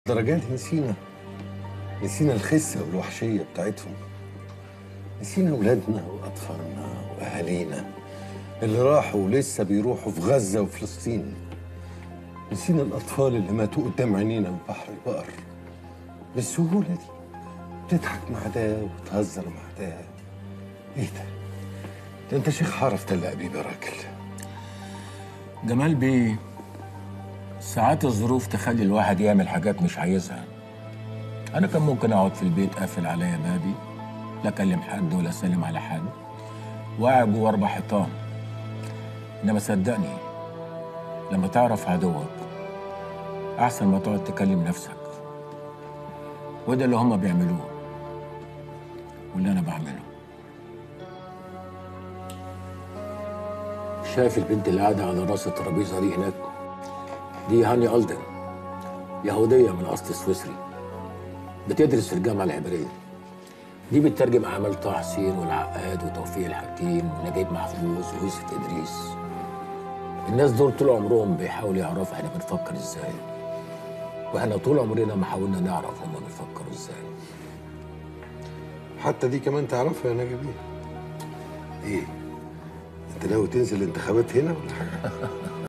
درجات نسينا نسينا الخسة والوحشية بتاعتهم نسينا أولادنا وأطفالنا وأهالينا اللي راحوا ولسه بيروحوا في غزة وفلسطين نسينا الأطفال اللي ماتوا قدام عينينا في بحر البقر بالسهولة دي تضحك مع ده وتهزر مع ده إيه ده؟ ده أنت شيخ حرف تل أبيب يا راجل جمال بيه ساعات الظروف تخلي الواحد يعمل حاجات مش عايزها انا كان ممكن اقعد في البيت قافل عليا بابي لا اكلم حد ولا اسلم على حد وقاعد جوه اربع حيطان انما صدقني لما تعرف عدوك احسن ما تقعد تكلم نفسك وده اللي هما بيعملوه واللي انا بعمله شايف البنت اللي قاعده على راس الترابيزه دي هناك دي هاني ألدن يهودية من أصل سويسري بتدرس في الجامعة العبرية دي بتترجم أعمال طه حسين والعقاد وتوفيق الحكيم ونجيب محفوظ ويوسف إدريس الناس دول طول عمرهم بيحاولوا يعرفوا احنا بنفكر ازاي واحنا طول عمرنا ما حاولنا نعرف هما بيفكروا ازاي حتى دي كمان تعرفها يا نجيب إيه؟ إيه؟ أنت ناوي تنزل الانتخابات هنا ولا حاجة؟